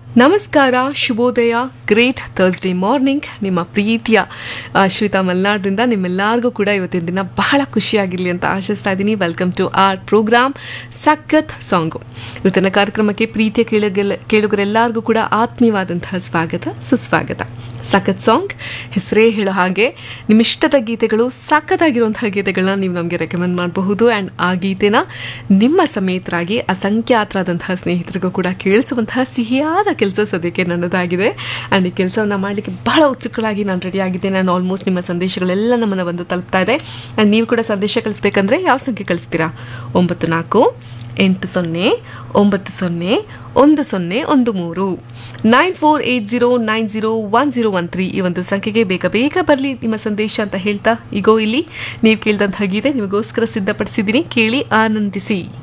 ನಮಸ್ಕಾರ ಶುಭೋದಯ great Thursday morning ನಿಮ್ಮ ಪ್ರೀತಿಯ ಶ್ವೇತಾ ಮಲ್ನಾಡ್ರಿಂದ ನಿಮ್ಮೆಲ್ಲರಿಗೂ ಕೂಡ ಇವತ್ತಿನ ದಿನ ಬಹಳ ಖುಷಿಯಾಗಿರಲಿ ಅಂತ ಆಶಿಸ್ತಾ ಇದ್ದೀನಿ ವೆಲ್ಕಮ್ ಟು ಆರ್ ಪ್ರೋಗ್ರಾಮ್ ಸಖತ್ ಸಾಂಗು ಇವತ್ತಿನ ಕಾರ್ಯಕ್ರಮಕ್ಕೆ ಪ್ರೀತಿಯ ಕೇಳುಗೆಲ್ಲ ಕೇಳುಗರೆಲ್ಲರಿಗೂ ಕೂಡ ಆತ್ಮೀಯವಾದಂತಹ ಸ್ವಾಗತ ಸುಸ್ವಾಗತ ಸಖತ್ ಸಾಂಗ್ ಹೆಸರೇ ಹೇಳೋ ಹಾಗೆ ನಿಮ್ಮಿಷ್ಟದ ಗೀತೆಗಳು ಸಖತ್ತಾಗಿರುವಂತಹ ಗೀತೆಗಳನ್ನ ನೀವು ನಮಗೆ ರೆಕಮೆಂಡ್ ಮಾಡಬಹುದು ಆ್ಯಂಡ್ ಆ ಗೀತೆನ ನಿಮ್ಮ ಸಮೇತರಾಗಿ ಅಸಂಖ್ಯಾತರಾದಂತಹ ಸ್ನೇಹಿತರಿಗೂ ಕೂಡ ಕೇಳಿಸುವಂತಹ ಸಿಹಿಯಾದ ಕೆಲಸ ಸದ್ಯಕ್ಕೆ ನನ್ನದಾಗಿದೆ ಆ್ಯಂಡ್ ಈ ಕೆಲಸವನ್ನು ಮಾಡಲಿಕ್ಕೆ ಬಹಳ ಉತ್ಸುಕಳಾಗಿ ನಾನು ರೆಡಿ ಆಗಿದ್ದೇನೆ ನಾನು ಆಲ್ಮೋಸ್ಟ್ ನಿಮ್ಮ ಸಂದೇಶಗಳೆಲ್ಲ ನಮ್ಮನ್ನು ಬಂದು ತಲುಪ್ತಾ ಇದೆ ಆ್ಯಂಡ್ ನೀವು ಕೂಡ ಸಂದೇಶ ಕಳಿಸ್ಬೇಕಂದ್ರೆ ಯಾವ ಸಂಖ್ಯೆ ಕಳಿಸ್ತೀರಾ ಒಂಬತ್ತು ನಾಲ್ಕು ಎಂಟು ಸೊನ್ನೆ ಒಂಬತ್ತು ಸೊನ್ನೆ ಒಂದು ಸೊನ್ನೆ ಒಂದು ಮೂರು nine four eight zero nine zero one zero one three ಈ ಒಂದು ಸಂಖ್ಯೆಗೆ ಬೇಗ ಬೇಗ ಬರಲಿ ನಿಮ್ಮ ಸಂದೇಶ ಅಂತ ಹೇಳ್ತಾ ಈಗೋ ಇಲ್ಲಿ ನೀವು ಕೇಳಿದಂತಹ ಗೀತೆ ನಿಮಗೋಸ್ಕರ ಸಿದ್ಧಪಡಿಸಿದ್ದೀನಿ ಕೇಳಿ ಆನಂದಿಸಿ